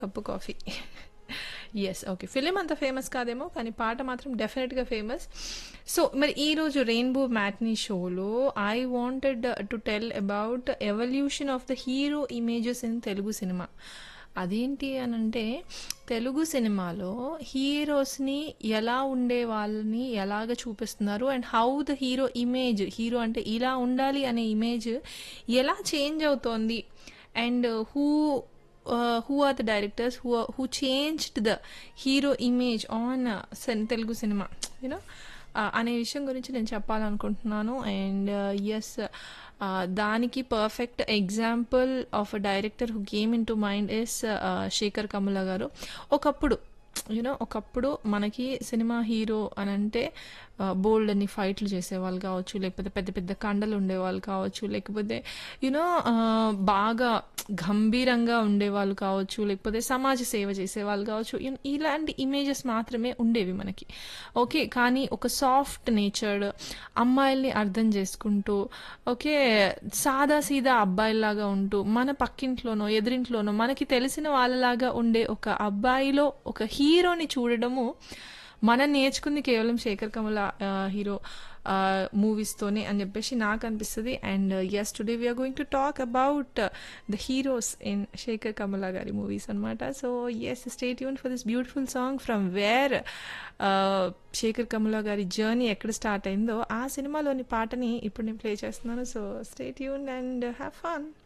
cup coffee yes okay film అంత famous కాదేమో కానీ పాట మాత్రం డెఫినెట్గా ఫేమస్ సో మరి ఈరోజు రెయిన్బో మ్యాట్నీ షోలో I wanted to tell about evolution of the hero images in Telugu cinema అదేంటి అని అంటే తెలుగు సినిమాలో హీరోస్ని ఎలా ఉండే వాళ్ళని ఎలాగ చూపిస్తున్నారు and how the hero image hero అంటే ఇలా ఉండాలి అనే ఇమేజ్ ఎలా చేంజ్ అవుతోంది and who who are the directors who who changed the hero image on Telugu cinema you know అనే విషయం గురించి నేను చెప్పాలనుకుంటున్నాను అండ్ ఎస్ దానికి perfect example of a director who came into mind is Shekhar Kammula garu ఒకప్పుడు యూనో ఒకప్పుడు మనకి సినిమా హీరో అని అంటే బోల్డ్ అని ఫైట్లు చేసేవాళ్ళు కావచ్చు లేకపోతే పెద్ద పెద్ద కండలు ఉండేవాళ్ళు కావచ్చు లేకపోతే యూనో బాగా గంభీరంగా ఉండేవాళ్ళు కావచ్చు లేకపోతే సమాజ సేవ చేసేవాళ్ళు కావచ్చు ఇలాంటి ఇమేజెస్ మాత్రమే ఉండేవి మనకి ఓకే కానీ ఒక సాఫ్ట్ నేచర్డ్ అమ్మాయిల్ని అర్థం చేసుకుంటూ ఓకే సాదా సీదా అబ్బాయిలాగా ఉంటూ మన పక్కింట్లోనో ఎదురింట్లోనో మనకి తెలిసిన వాళ్ళలాగా ఉండే ఒక అబ్బాయిలో ఒక హీరోని చూడడము మనం నేర్చుకుంది కేవలం శేఖర్ కమల హీరో మూవీస్తోనే అని చెప్పేసి నాకు అనిపిస్తుంది and yes today we are going to talk about the heroes in Shekhar Kammula గారి మూవీస్ అనమాట సో ఎస్ స్టేట్ యూన్ for this beautiful song from where Shekhar Kammula గారి జర్నీ ఎక్కడ స్టార్ట్ అయిందో ఆ సినిమాలోని పాటని ఇప్పుడు నేను ప్లే చేస్తున్నాను సో స్టేట్ యూన్ అండ్ హ్యావ్ ఫన్